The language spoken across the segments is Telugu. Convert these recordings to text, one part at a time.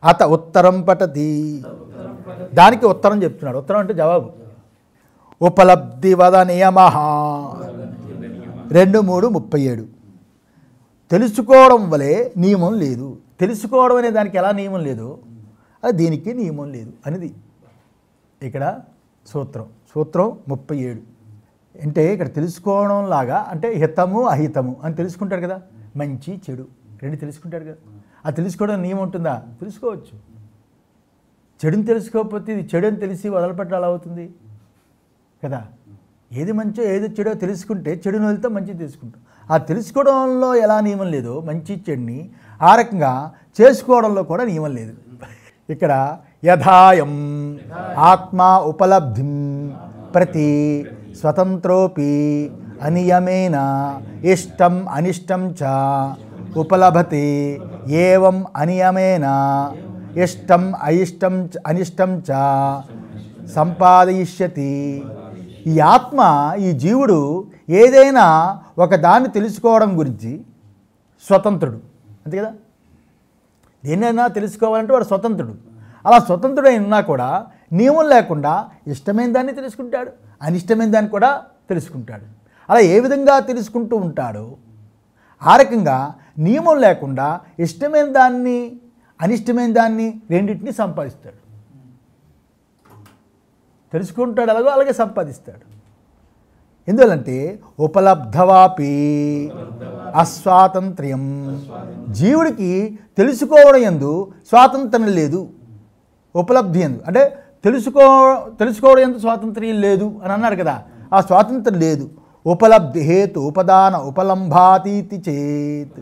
అత ఉత్తరం పఠతి దానికి ఉత్తరం చెప్తున్నాడు ఉత్తరం అంటే జవాబు ఉపలబ్ధి వద నియమ రెండు మూడు ముప్పై ఏడు తెలుసుకోవడం వలె నియమం లేదు తెలుసుకోవడం అనే దానికి ఎలా నియమం లేదు అది దీనికి నియమం లేదు అనేది ఇక్కడ సూత్రం సూత్రం ముప్పై ఏడు అంటే ఇక్కడ తెలుసుకోవడం లాగా అంటే హితము అహితము అని తెలుసుకుంటాడు కదా మంచి చెడు రెండు తెలుసుకుంటాడు కదా ఆ తెలుసుకోవడం నియమం ఉంటుందా తెలుసుకోవచ్చు చెడుని తెలుసుకోకపోతే ఇది చెడు అని తెలిసి వదలపెట్టాలి ఎలా అవుతుంది కదా ఏది మంచో ఏది చెడో తెలుసుకుంటే చెడుని వెళ్తే మంచిది తెలుసుకుంటాం ఆ తెలుసుకోవడంలో ఎలా నియమం లేదో మంచి చెడుని ఆ రకంగా చేసుకోవడంలో కూడా నియమం లేదు ఇక్కడ యథాయం ఆత్మ ఉపలబ్ధిం ప్రతి స్వతంత్రోపి అనియమేన ఇష్టం అనిష్టం చ ఉపలభతే ఏవం అనియమేన ఇష్టం అయిష్టం చ- అనిష్టం చ సంపాదయిష్యతి ఈ ఆత్మ ఈ జీవుడు ఏదైనా ఒక దాన్ని తెలుసుకోవడం గురించి స్వతంత్రుడు అంతే కదా దేన్నైనా తెలుసుకోవాలంటే వాడు స్వతంత్రుడు అలా స్వతంత్రుడై ఉన్నా కూడా నియమం లేకుండా ఇష్టమైన దాన్ని తెలుసుకుంటాడు అనిష్టమైన దాన్ని కూడా తెలుసుకుంటాడు అలా ఏ విధంగా తెలుసుకుంటూ ఉంటాడో ఆ రకంగా నియమం లేకుండా ఇష్టమైన దాన్ని అనిష్టమైన దాన్ని రెండింటిని సంపాదిస్తాడు తెలుసుకుంటాడు అలాగో అలాగే సంపాదిస్తాడు ఎందువల్లంటే ఉపలబ్ధవాపి అస్వాతంత్ర్యం జీవుడికి తెలుసుకోవడం ఎందు స్వాతంత్రం లేదు ఉపలబ్ధి ఎందు అంటే తెలుసుకో తెలుసుకోవడం ఎందు స్వాతంత్ర్యం లేదు అని అన్నాడు కదా ఆ స్వాతంత్రం లేదు ఉపలబ్ధి హేతు ఉపదాన ఉపలంభాతీతి చేత్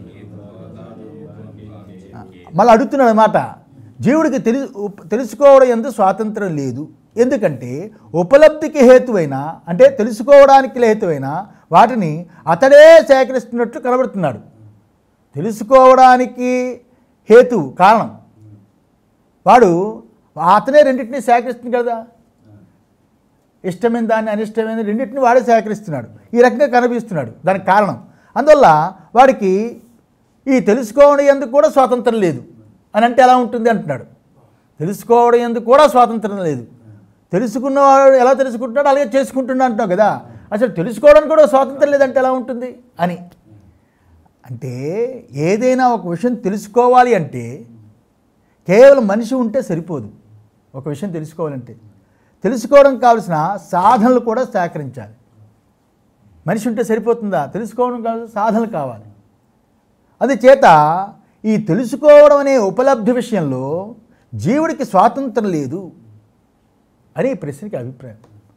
మళ్ళీ అడుగుతున్నాడు అనమాట జీవుడికి తెలి ఉప్- తెలుసుకోవడం ఎందు స్వాతంత్రం లేదు ఎందుకంటే ఉపలబ్ధికి హేతువైన అంటే తెలుసుకోవడానికి హేతువైన వాటిని అతడే సేకరిస్తున్నట్లు కనబడుతున్నాడు తెలుసుకోవడానికి హేతు కారణం వాడు అతనే రెండింటినీ సేకరిస్తుంది కదా ఇష్టమైన దాన్ని అనిష్టమైన రెండింటిని వాడే సేకరిస్తున్నాడు ఈ రకంగా కనిపిస్తున్నాడు దానికి కారణం అందువల్ల వాడికి ఈ తెలుసుకోవడం ఎందుకు కూడా స్వాతంత్రం లేదు అని అంటే ఎలా ఉంటుంది అంటున్నాడు తెలుసుకోవడం ఎందుకు కూడా స్వాతంత్రం లేదు తెలుసుకున్నవాడు ఎలా తెలుసుకుంటున్నాడు అలాగే చేసుకుంటున్నా అంటున్నావు కదా అసలు తెలుసుకోవడానికి కూడా స్వాతంత్రం లేదంటే ఎలా ఉంటుంది అని అంటే ఏదైనా ఒక విషయం తెలుసుకోవాలి అంటే కేవలం మనిషి ఉంటే సరిపోదు ఒక విషయం తెలుసుకోవాలంటే తెలుసుకోవడం కావలసిన సాధనలు కూడా సేకరించాలి మనిషి ఉంటే సరిపోతుందా తెలుసుకోవడం కావాల్సిన సాధనలు కావాలి అందుచేత ఈ తెలుసుకోవడం అనే ఉపలబ్ధి విషయంలో జీవుడికి స్వాతంత్రం లేదు అని ఈ ప్రశ్నకి అభిప్రాయం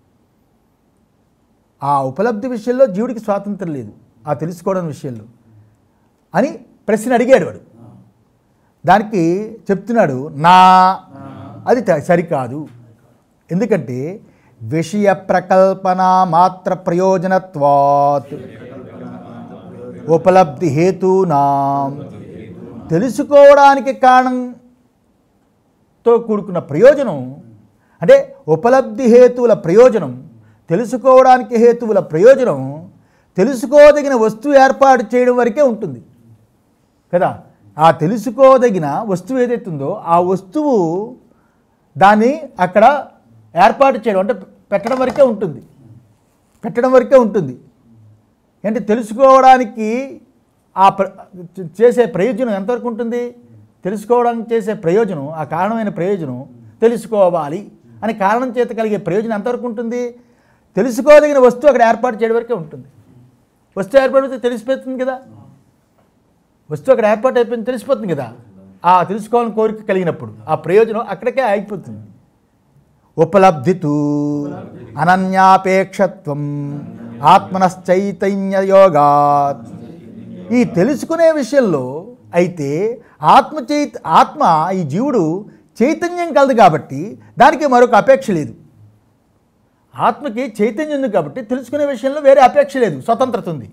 ఆ ఉపలబ్ధి విషయంలో జీవుడికి స్వాతంత్రం లేదు ఆ తెలుసుకోవడం విషయంలో అని ప్రశ్న అడిగాడు వాడు దానికి చెప్తున్నాడు నా అది త- సరికాదు ఎందుకంటే విషయ ప్రకల్పన మాత్ర ప్రయోజనత్వాత్ ఉపలబ్ధి హేతునా తెలుసుకోవడానికి కారణంతో కూడుకున్న ప్రయోజనం అంటే ఉపలబ్ధి హేతువుల ప్రయోజనం తెలుసుకోవడానికి హేతువుల ప్రయోజనం తెలుసుకోదగిన వస్తువు ఏర్పాటు చేయడం వరకే ఉంటుంది కదా ఆ తెలుసుకోదగిన వస్తువు ఏదైతే ఉందో ఆ వస్తువు దాన్ని అక్కడ ఏర్పాటు చేయడం అంటే పెట్టడం వరకే ఉంటుంది పెట్టడం వరకే ఉంటుంది అంటే తెలుసుకోవడానికి ఆ ప్ర చేసే ప్రయోజనం ఎంతవరకు ఉంటుంది తెలుసుకోవడానికి చేసే ప్రయోజనం ఆ కారణమైన ప్రయోజనం తెలుసుకోవాలి అని కారణం చేత కలిగే ప్రయోజనం ఎంతవరకు ఉంటుంది తెలుసుకోదగిన వస్తువు అక్కడ ఏర్పాటు చేయడం వరకే ఉంటుంది వస్తువు ఏర్పడితే తెలిసిపోతుంది కదా వస్తువు అక్కడ ఏర్పాటు అయిపోయింది తెలిసిపోతుంది కదా ఆ తెలుసుకోవాలని కోరిక కలిగినప్పుడు ఆ ప్రయోజనం అక్కడికే అయిపోతుంది ఉపలబ్ధితు అనన్యాపేక్షత్వం ఆత్మనశ్చైతన్య యోగాత్ ఈ తెలుసుకునే విషయంలో అయితే ఆత్మ చైత ఆత్మ ఈ జీవుడు చైతన్యం కలదు కాబట్టి దానికి మరొక అపేక్ష లేదు ఆత్మకి చైతన్యం ఉంది కాబట్టి తెలుసుకునే విషయంలో వేరే అపేక్ష లేదు స్వతంత్రత ఉంది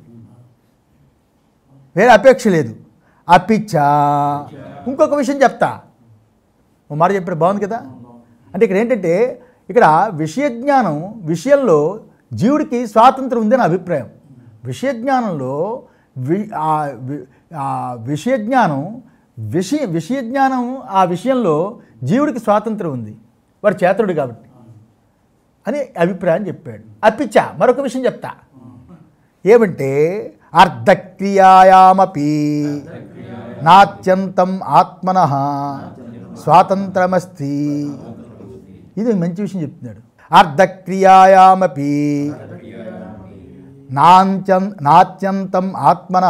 వేరే అపేక్ష లేదు అపిచ్చ ఇంకొక విషయం చెప్తా ఓ మాట చెప్పారు బాగుంది కదా అంటే ఇక్కడ ఏంటంటే ఇక్కడ విషయ జ్ఞానం విషయంలో జీవుడికి స్వాతంత్రం ఉందని అభిప్రాయం విషయ జ్ఞానంలో వి ఆ వి- ఆ విషయ జ్ఞానం విషయ విషయ జ్ఞానం ఆ విషయంలో జీవుడికి స్వాతంత్రం ఉంది వాడు చేతనుడు కాబట్టి అని అభిప్రాయం చెప్పాడు అప్పిచ్చ మరొక విషయం చెప్తా ఏమంటే అర్ధక్రియాయామపి నాత్యంతం ఆత్మన స్వాతంత్రమస్తి ఇది మంచి విషయం చెప్తున్నాడు అర్ధక్రియాయామపి నాంత్యం నాత్యంతం ఆత్మన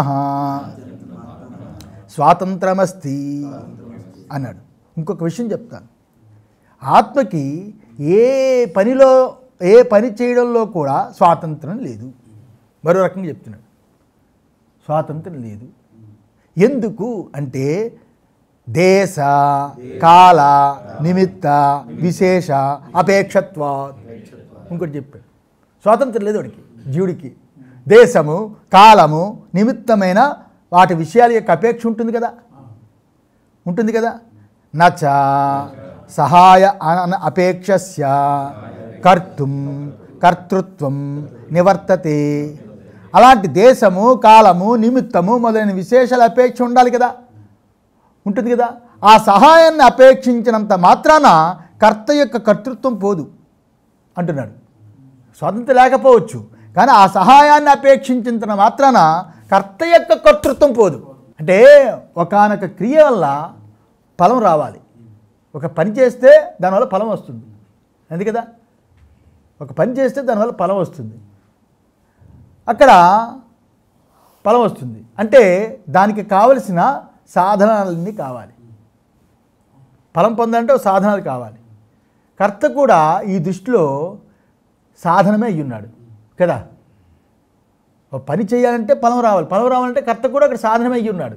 స్వాతంత్రమస్తి అన్నాడు ఇంకొక విషయం చెప్తాను ఆత్మకి ఏ పనిలో ఏ పని చేయడంలో కూడా స్వాతంత్రం లేదు మరో రకంగా చెప్తున్నాడు స్వాతంత్రం లేదు ఎందుకు అంటే దేశ కాల నిమిత్త విశేష అపేక్షత్వ ఇంకోటి చెప్పాడు స్వాతంత్రం లేదు వాడికి జీవుడికి దేశము కాలము నిమిత్తమైన వాటి విషయాల యొక్క అపేక్ష ఉంటుంది కదా ఉంటుంది కదా నచ సహాయ అన అపేక్షస్య కర్తుం కర్తృత్వం నివర్తతే అలాంటి దేశము కాలము నిమిత్తము మొదలైన విశేషాల అపేక్ష ఉండాలి కదా ఉంటుంది కదా ఆ సహాయాన్ని అపేక్షించినంత మాత్రాన కర్త యొక్క కర్తృత్వం పోదు అంటున్నాడు స్వాతంత్రం లేకపోవచ్చు కానీ ఆ సహాయాన్ని అపేక్షించినంత మాత్రాన కర్త యొక్క కర్తృత్వం పోదు అంటే ఒకానొక క్రియ వల్ల ఫలం రావాలి ఒక పని చేస్తే దానివల్ల ఫలం వస్తుంది అంతే కదా ఒక పని చేస్తే దానివల్ల ఫలం వస్తుంది అక్కడ ఫలం వస్తుంది అంటే దానికి కావలసిన సాధనాలన్నీ కావాలి ఫలం పొందాలంటే ఒక సాధనాలు కావాలి కర్త కూడా ఈ దృష్టిలో సాధనమే అయ్యి ఉన్నాడు కదా ఒక పని చేయాలంటే ఫలం రావాలి ఫలం రావాలంటే కర్త కూడా అక్కడ సాధనమే అయ్యి ఉన్నాడు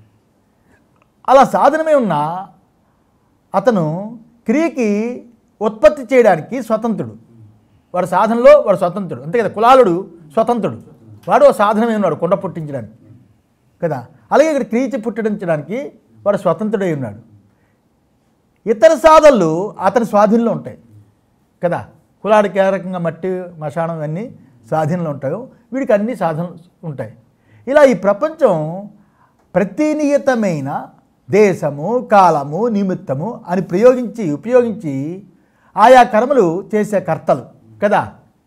అలా సాధనమే ఉన్నా అతను క్రియకి ఉత్పత్తి చేయడానికి స్వతంత్రుడు వాడు సాధనలో వాడు స్వతంత్రుడు అంతే కదా కులాలుడు స్వతంత్రుడు వాడు ఓ సాధనమే ఉన్నాడు కుండ పుట్టించడానికి కదా అలాగే ఇక్కడ క్రియ పుట్టించడానికి వాడు స్వతంత్రుడై ఉన్నాడు ఇతర సాధనలు అతని స్వాధీనంలో ఉంటాయి కదా కులాడికి ఏ రకంగా మట్టి మశానం అన్నీ స్వాధీనంలో ఉంటాయో వీడికి అన్ని సాధనలు ఉంటాయి ఇలా ఈ ప్రపంచం ప్రతినియతమైన దేశము కాలము నిమిత్తము అని ప్రయోగించి ఉపయోగించి ఆయా కర్మలు చేసే కర్తలు కదా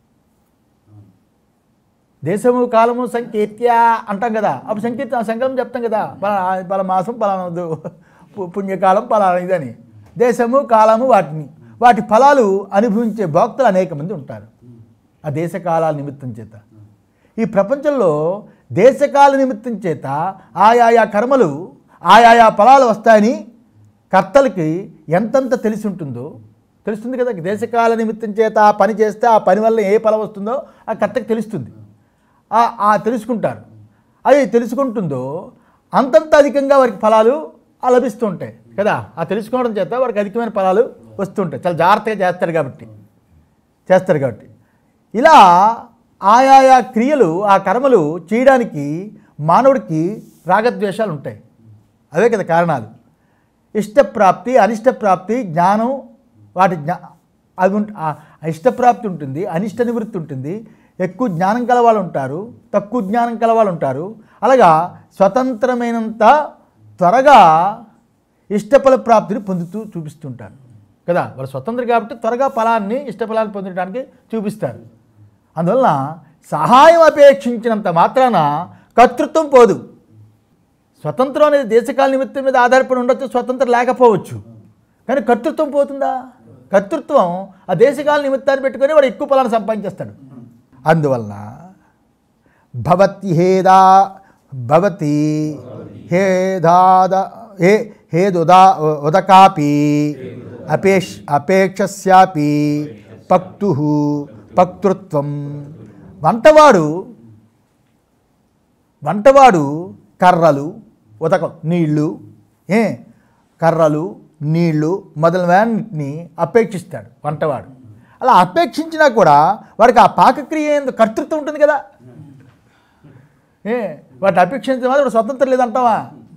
దేశము కాలము సంకీర్త్య అంటాం కదా అప్పుడు సంకీర్తన సంకల్పం చెప్తాం కదా పలానా పలా మాసం పలానా దు- పు- పుణ్యకాలం పలానా ఇదని దేశము కాలము వాటిని వాటి ఫలాలు అనుభవించే భోక్తలు అనేక మంది ఉంటారు ఆ దేశకాలాల నిమిత్తం చేత ఈ ప్రపంచంలో దేశకాల నిమిత్తం చేత ఆయాయా కర్మలు ఆయాయా ఫలాలు వస్తాయని కర్తలకి ఎంతంత తెలిసి ఉంటుందో తెలుస్తుంది కదా దేశకాల నిమిత్తం చేత ఆ పని చేస్తే ఆ పని వల్ల ఏ ఫలం వస్తుందో ఆ కర్తకి తెలుస్తుంది ఆ- ఆ తెలుసుకుంటారు అది తెలుసుకుంటుందో అంతంత అధికంగా వారికి ఫలాలు ఆ లభిస్తూ ఉంటాయి కదా ఆ తెలుసుకోవడం చేత వారికి అధికమైన ఫలాలు వస్తుంటాయి చాలా జాగ్రత్తగా చేస్తారు కాబట్టి చేస్తారు కాబట్టి ఇలా ఆయాయా క్రియలు ఆ కర్మలు చేయడానికి మానవుడికి రాగద్వేషాలు ఉంటాయి అవే కదా కారణాలు ఇష్టప్రాప్తి అనిష్టప్రాప్తి జ్ఞానం వాటి జ్ఞా అవి ఉంట- ఆ ఇష్టప్రాప్తి ఉంటుంది అనిష్ట నివృత్తి ఉంటుంది ఎక్కువ జ్ఞానం కలవాళ్ళు ఉంటారు తక్కువ జ్ఞానం కలవాళ్ళు ఉంటారు అలాగా స్వతంత్రమైనంత త్వరగా ఇష్టఫల ప్రాప్తిని పొందుతూ చూపిస్తుంటారు కదా వాళ్ళు స్వతంత్రం కాబట్టి త్వరగా ఫలాన్ని ఇష్టఫలాన్ని పొందడానికి చూపిస్తారు అందువలన సహాయం అపేక్షించినంత మాత్రాన కర్తృత్వం పోదు స్వతంత్రం అనేది దేశకాల నిమిత్తం మీద ఆధారపడి ఉండొచ్చు స్వతంత్రం లేకపోవచ్చు కానీ కర్తృత్వం పోతుందా కర్తృత్వం ఆ దేశకాల నిమిత్తాన్ని పెట్టుకొని వాడు ఎక్కువ ఫలాన్ని సంపాదించేస్తాడు అందువలన భవతి హేదా భవతి హేదాద హే హేదుదా ఉదకాపి అపేక్ష అపేక్షస్యాపి పక్తు పక్తృత్వం వంటవాడు వంటవాడు కర్రలు ఉతకం నీళ్ళు ఏ కర్రలు నీళ్లు మొదలైనటిని అపేక్షిస్తాడు వంటవాడు అలా అపేక్షించినా కూడా వాడికి ఆ పాకక్రియ ఎందు కర్తృత్వం ఉంటుంది కదా ఏ వాటి అపేక్షించిన వాడు స్వతంత్రం లేదంటావా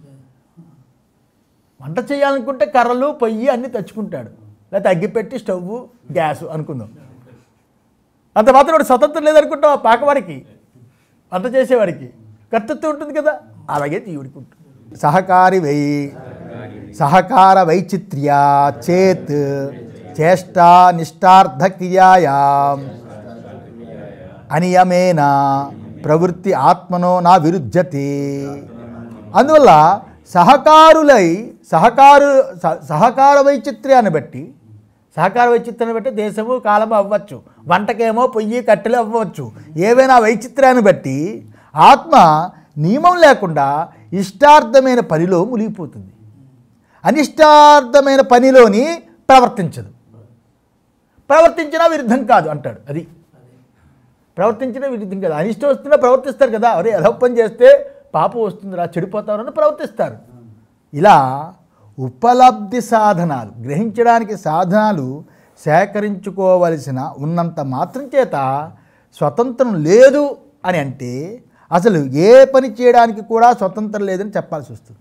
వంట చేయాలనుకుంటే కర్రలు పొయ్యి అన్నీ తెచ్చుకుంటాడు లేకపోతే అగ్గిపెట్టి స్టవ్ గ్యాస్ అనుకుందాం అంత మాత్రం వాడు స్వతంత్రం లేదనుకుంటాం ఆ పాకవాడికి వంట చేసేవాడికి కర్తృత్వం ఉంటుంది కదా అలాగే జీవుడికి ఉంటుంది సహకారి వెయ్యి సహకార వైచిత్ర్యా చేత్ చేష్టా నిష్టార్థక్రియాయా అనియమేన ప్రవృత్తి ఆత్మనో నా విరుద్ధతే అందువల్ల సహకారులై సహకారు స- సహకార వైచిత్ర్యాన్ని బట్టి సహకార వైచిత్రాన్ని బట్టి దేశము కాలము అవ్వచ్చు వంటకేమో పొయ్యి కట్టెలు అవ్వచ్చు ఏవైనా వైచిత్ర్యాన్ని బట్టి ఆత్మ నియమం లేకుండా ఇష్టార్థమైన పనిలో మునిగిపోతుంది అనిష్టార్థమైన పనిలోని ప్రవర్తించదు ప్రవర్తించినా విరుద్ధం కాదు అంటాడు అది ప్రవర్తించినా విరుద్ధం కాదు అనిష్టం వస్తున్నా ప్రవర్తిస్తారు కదా అరే ఎలా పని చేస్తే పాపం వస్తుందిరా చెడిపోతారని ప్రవర్తిస్తారు ఇలా ఉపలబ్ధి సాధనాలు గ్రహించడానికి సాధనాలు సేకరించుకోవలసిన ఉన్నంత మాత్రం చేత స్వతంత్రం లేదు అని అంటే అసలు ఏ పని చేయడానికి కూడా స్వతంత్రం లేదని చెప్పాల్సి వస్తుంది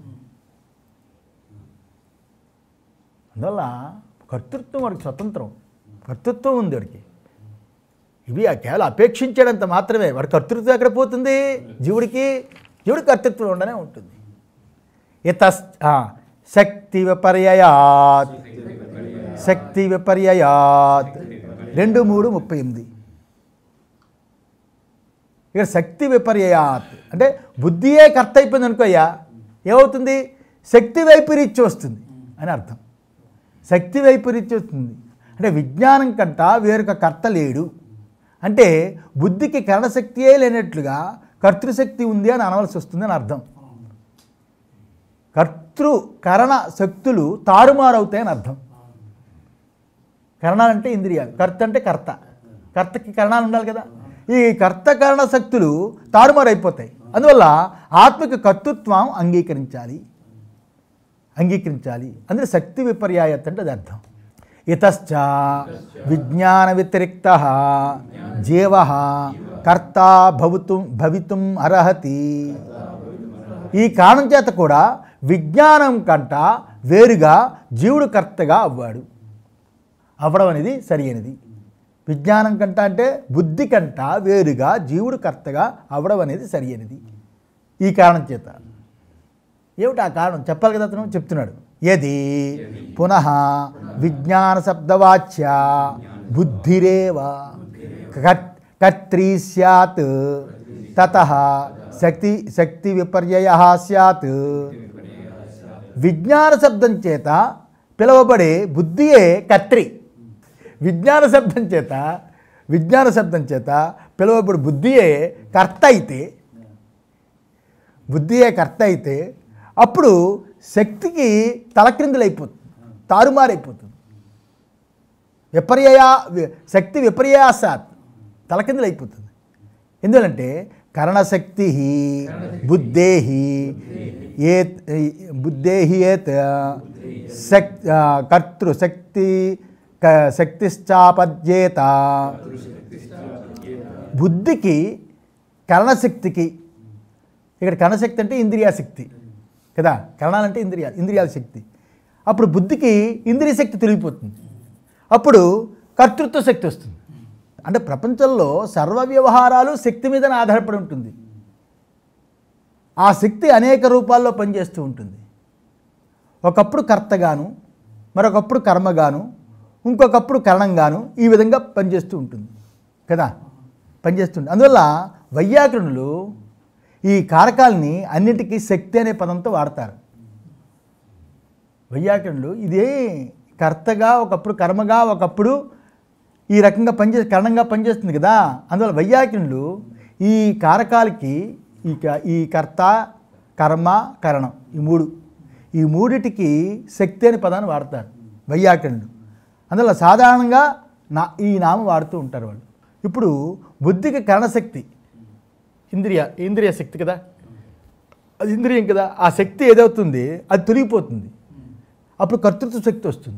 అందువల్ల కర్తృత్వం వాడికి స్వతంత్రం కర్తృత్వం ఉంది వాడికి ఇవి ఆ కేవలం అపేక్షించేటంత మాత్రమే వాడి కర్తృత్వం ఎక్కడ పోతుంది జీవుడికి జీవుడి కర్తృత్వం ఉండనే ఉంటుంది ఇత శక్తి విపర్యయాత్ శక్తి విపర్యయాత్ రెండు మూడు ముప్పై ఎనిమిది ఇక్కడ శక్తి విపర్యయాత్ అంటే బుద్ధియే కర్త అయిపోయింది అనుకోయ్యా ఏమవుతుంది శక్తి వైపరీత్యం వస్తుంది అని అర్థం శక్తి వైపరీత్యం వస్తుంది అంటే విజ్ఞానం కంట వేరొక కర్త లేడు అంటే బుద్ధికి కరణశక్తియే లేనట్లుగా కర్తృశక్తి ఉంది అని అనవలసి వస్తుంది అని అర్థం కర్తృ కరణ శక్తులు తారుమారవుతాయని అర్థం కరణాలు అంటే ఇంద్రియాలు కర్త అంటే కర్త కర్తకి కరణాలు ఉండాలి కదా ఈ కర్త కరణ శక్తులు తారుమారైపోతాయి అందువల్ల ఆత్మకి కర్తృత్వం అంగీకరించాలి అంగీకరించాలి అందులో శక్తి విపర్యాయత్ అంటే అది అర్థం ఇతశ్చ విజ్ఞాన వ్యతిరిక్త జీవ కర్త భవితుం భవితుం అర్హతి ఈ కారణం చేత కూడా విజ్ఞానం కంట వేరుగా జీవుడు కర్తగా అవ్వాడు అవ్వడం అనేది సరి అయినది విజ్ఞానం కంట అంటే బుద్ధి కంట వేరుగా జీవుడు కర్తగా అవ్వడం అనేది సరి అయినది ఈ కారణం చేత ఏమిటి ఆ కారణం చెప్పాలి కదా అతను చెప్తున్నాడు యది పునః విజ్ఞాన శబ్దవాచ్య బుద్ధిరేవ కర్త- కర్త్రీ స్యాత్ తత శక్తి శక్తి విపర్యయ స్యాత్ విజ్ఞాన శబ్దం చేత పిలువబడే బుద్ధియే కర్త్రి విజ్ఞాన శబ్దం చేత విజ్ఞాన శబ్దం చేత పిలువబడే బుద్ధియే కర్త అయితే బుద్ధియే కర్త అయితే అప్పుడు శక్తికి తలక్రిందులైపోతుంది తారుమారైపోతుంది విపర్యయ వి- శక్తి విపర్యాసాత్ తలకిందులైపోతుంది ఎందుకంటే కరణశక్తి బుద్ధేహి ఏ బుద్ధేహి ఏత్ శక్ కర్తృ శక్తి క- శక్తిశ్చాపద్యేత బుద్ధికి కరణశక్తికి ఇక్కడ కరణశక్తి అంటే ఇంద్రియాశక్తి కదా కరణాలంటే ఇంద్రియాలు ఇంద్రియాల శక్తి అప్పుడు బుద్ధికి ఇంద్రియ శక్తి తొలగిపోతుంది అప్పుడు కర్తృత్వ శక్తి వస్తుంది అంటే ప్రపంచంలో సర్వ వ్యవహారాలు శక్తి మీదనే ఆధారపడి ఉంటుంది ఆ శక్తి అనేక రూపాల్లో పనిచేస్తూ ఉంటుంది ఒకప్పుడు కర్తగాను మరొకప్పుడు కర్మగాను ఇంకొకప్పుడు కరణంగాను ఈ విధంగా పనిచేస్తూ ఉంటుంది కదా పనిచేస్తుంది అందువల్ల వైయాకరణులు ఈ కారకాలని అన్నిటికీ శక్తి అనే పదంతో వాడతారు వైయాకరణులు ఇదే కర్తగా ఒకప్పుడు కర్మగా ఒకప్పుడు ఈ రకంగా పనిచే కరణంగా పనిచేస్తుంది కదా అందువల్ల వైయాకరణులు ఈ కారకాలకి ఈ క- ఈ కర్త కర్మ కరణం ఈ మూడు ఈ మూడిటికి శక్తి అనే పదాన్ని వాడతారు వైయాకరణులు అందువల్ల సాధారణంగా నా ఈ నామం వాడుతూ ఉంటారు వాళ్ళు ఇప్పుడు బుద్ధికి కరణశక్తి ఇంద్రియ ఇంద్రియ శక్తి కదా అది ఇంద్రియం కదా ఆ శక్తి ఏదవుతుంది అది తొలగిపోతుంది అప్పుడు కర్తృత్వ శక్తి వస్తుంది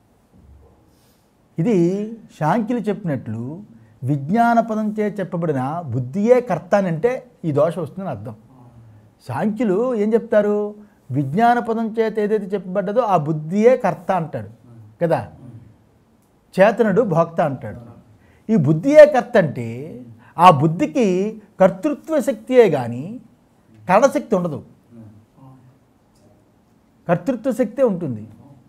ఇది శాంకిలు చెప్పినట్లు విజ్ఞాన పదం చే చెప్పబడిన బుద్ధియే కర్త అని అంటే ఈ దోషం వస్తుందని అర్థం శాంఖ్యులు ఏం చెప్తారు విజ్ఞాన పదం చేత ఏదైతే చెప్పబడ్డదో ఆ బుద్ధియే కర్త అంటాడు కదా చేతనుడు భోక్త అంటాడు ఈ బుద్ధియే కర్త అంటే ఆ బుద్ధికి కర్తృత్వ శక్తియే కానీ కరణశక్తి ఉండదు కర్తృత్వ శక్తే ఉంటుంది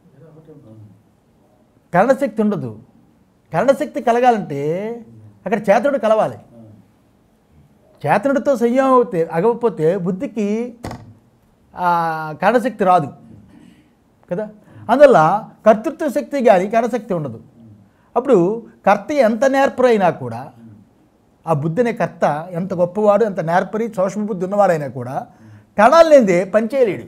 కరణశక్తి ఉండదు కరణశక్తి కలగాలంటే అక్కడ చేతనుడు కలవాలి చేతనుడితో సంయోగం అవుతే అగవకపోతే బుద్ధికి ఆ కరణశక్తి రాదు కదా అందువల్ల కర్తృత్వ శక్తి కానీ కరణశక్తి ఉండదు అప్పుడు కర్త ఎంత నేర్పరైనా కూడా ఆ బుద్ధి అనే కర్త ఎంత గొప్పవాడు ఎంత నేర్పరి సూక్ష్మ బుద్ధి ఉన్నవాడైనా కూడా కణాలు లేనిదే పనిచేయలేడు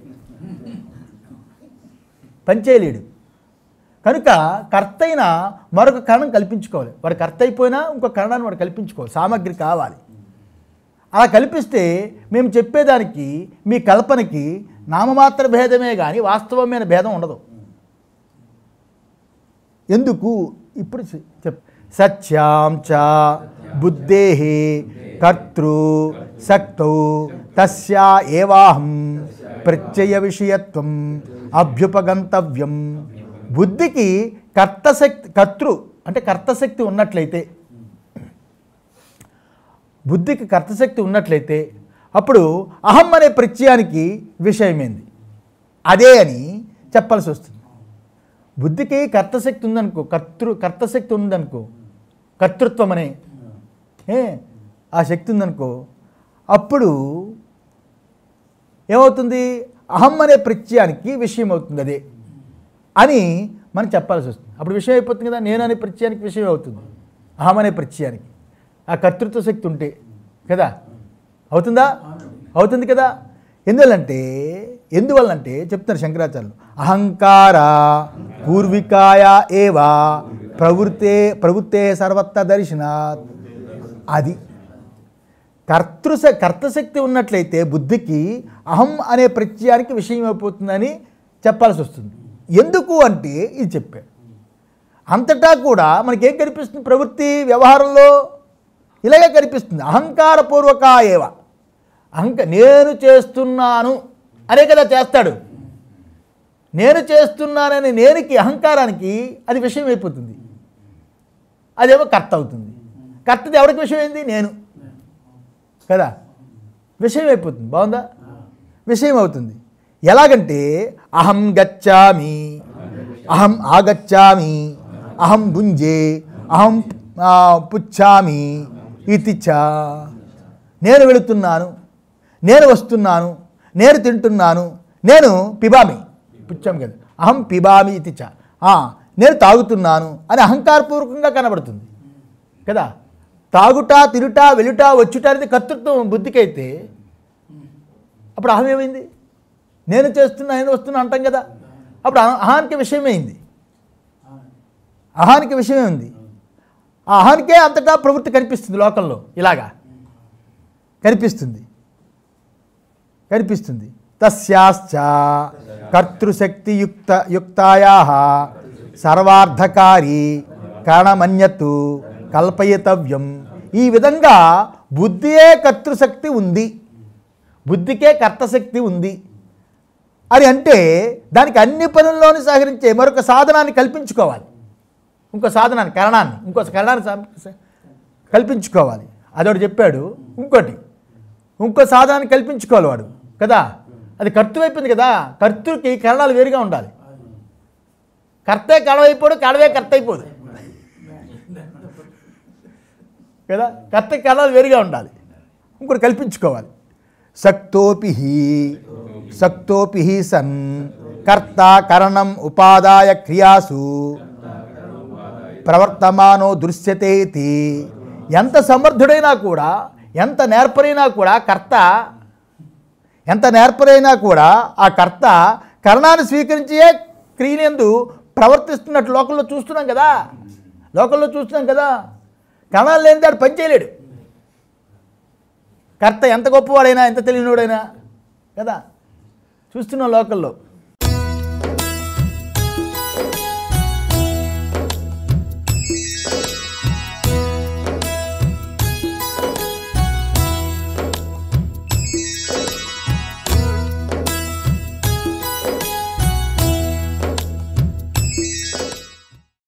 పనిచేయలేడు కనుక కర్త అయిన మరొక కరణం కల్పించుకోవాలి వాడు కర్త అయిపోయినా ఇంకో కరణాన్ని వాడు కల్పించుకోవాలి సామగ్రి కావాలి అలా కల్పిస్తే మేము చెప్పేదానికి మీ కల్పనకి నామమాత్ర భేదమే కానీ వాస్తవమైన భేదం ఉండదు ఎందుకు ఇప్పుడు చె- చెప్ సత్యాం చ బుద్ధే కర్తృ శక్తౌ తస్యా ఏవాహం ప్రత్యయ విషయత్వం అభ్యుపగంతవ్యం బుద్ధికి కర్తశక్తి కర్తృ అంటే కర్తశక్తి ఉన్నట్లయితే బుద్ధికి కర్తశక్తి ఉన్నట్లయితే అప్పుడు అహం అనే ప్రత్యయానికి విషయమైంది అదే అని చెప్పాల్సి వస్తుంది బుద్ధికి కర్తశక్తి ఉందనుకో కర్తృ కర్తశక్తి ఉందనుకో కర్తృత్వం అనే ఏ ఆ శక్తి ఉందనుకో అప్పుడు ఏమవుతుంది అహం అనే ప్రత్యయానికి విషయం అవుతుంది అదే అని మనం చెప్పాల్సి వస్తుంది అప్పుడు విషయం అయిపోతుంది కదా నేను అనే ప్రత్యయానికి విషయం అవుతుంది అహం అనే ప్రత్యయానికి ఆ కర్తృత్వ శక్తి ఉంటే కదా అవుతుందా అవుతుంది కదా ఎందువల్లంటే ఎందువల్లంటే చెప్తున్నారు శంకరాచార్యులు అహంకార పూర్వికాయ ఏవా ప్రవృత్తే ప్రవృత్తే సర్వత్ర దర్శనాత్ అది కర్తృశ కర్తశక్తి ఉన్నట్లయితే బుద్ధికి అహం అనే ప్రత్యయానికి విషయం అయిపోతుందని చెప్పాల్సి వస్తుంది ఎందుకు అంటే ఇది చెప్పాడు అంతటా కూడా మనకేం కనిపిస్తుంది ప్రవృత్తి వ్యవహారంలో ఇలాగే కనిపిస్తుంది అహంకారపూర్వక ఏవ అహంక నేను చేస్తున్నాను అనే కదా చేస్తాడు నేను చేస్తున్నానని నేనుకి అహంకారానికి అది విషయం అయిపోతుంది అదేమో కర్త అవుతుంది కర్తది ఎవరికి విషయం అయింది నేను కదా విషయం అయిపోతుంది బాగుందా విషయం అవుతుంది ఎలాగంటే అహం గచ్చామి అహం ఆగచ్చామి అహం భుంజే అహం ఆ, పుచ్చామి ఇది చ నేను వెళుతున్నాను నేను వస్తున్నాను నేను తింటున్నాను నేను పిబామి పుచ్చామి కదా అహం పిబామి ఇది చ ఆ, నేను తాగుతున్నాను అని అహంకారపూర్వకంగా కనబడుతుంది కదా తాగుట తిరుట వెలుట వచ్చుట అనేది కర్తృత్వం బుద్ధికైతే అప్పుడు అహం ఏమైంది నేను చేస్తున్నా నేను వస్తున్నా అంటాం కదా అప్పుడు అహ- అహానికి విషయమైంది అహానికి విషయమే ఉంది ఆ అహానికే అంతటా ప్రవృత్తి కనిపిస్తుంది లోకంలో ఇలాగా కనిపిస్తుంది కనిపిస్తుంది తస్యాశ్చ కర్తృశక్తియుక్త యుక్తాయా సర్వార్థకారి కారణమన్యత్తు కల్పయితవ్యం ఈ విధంగా బుద్ధియే కర్తృశక్తి ఉంది బుద్ధికే కర్తశక్తి ఉంది అని అంటే దానికి అన్ని పనుల్లోనూ సహకరించే మరొక సాధనాన్ని కల్పించుకోవాలి ఇంకో సాధనాన్ని కరణాన్ని ఇంకో కరణాన్ని స- కల్పించుకోవాలి అదొకటి చెప్పాడు ఇంకోటి ఇంకో సాధనాన్ని కల్పించుకోవాలి వాడు కదా అది కర్తృ అయిపోయింది కదా కర్తృకి కరణాలు వేరుగా ఉండాలి కర్తే కడవైపోడు కడవే కర్త అయిపోదు కదా కర్త కరణాలు వేరుగా ఉండాలి ఇంకోటి కల్పించుకోవాలి సక్తోపి సక్తోపి సన్ కర్త కరణం ఉపాదాయ క్రియాసు ప్రవర్తమానో దృశ్యతే ఇతి ఎంత సమర్థుడైనా కూడా ఎంత నేర్పరైనా కూడా కర్త ఎంత నేర్పరైనా కూడా ఆ కర్త కరణాన్ని స్వీకరించే క్రియలందు ప్రవర్తిస్తున్నట్టు లోకంలో చూస్తున్నాం కదా లోకంలో చూస్తున్నాం కదా కణాలు లేని వాడు పని చేయలేడు కర్త ఎంత గొప్పవాడైనా ఎంత తెలియనివాడైనా కదా చూస్తున్నాం లోకల్లో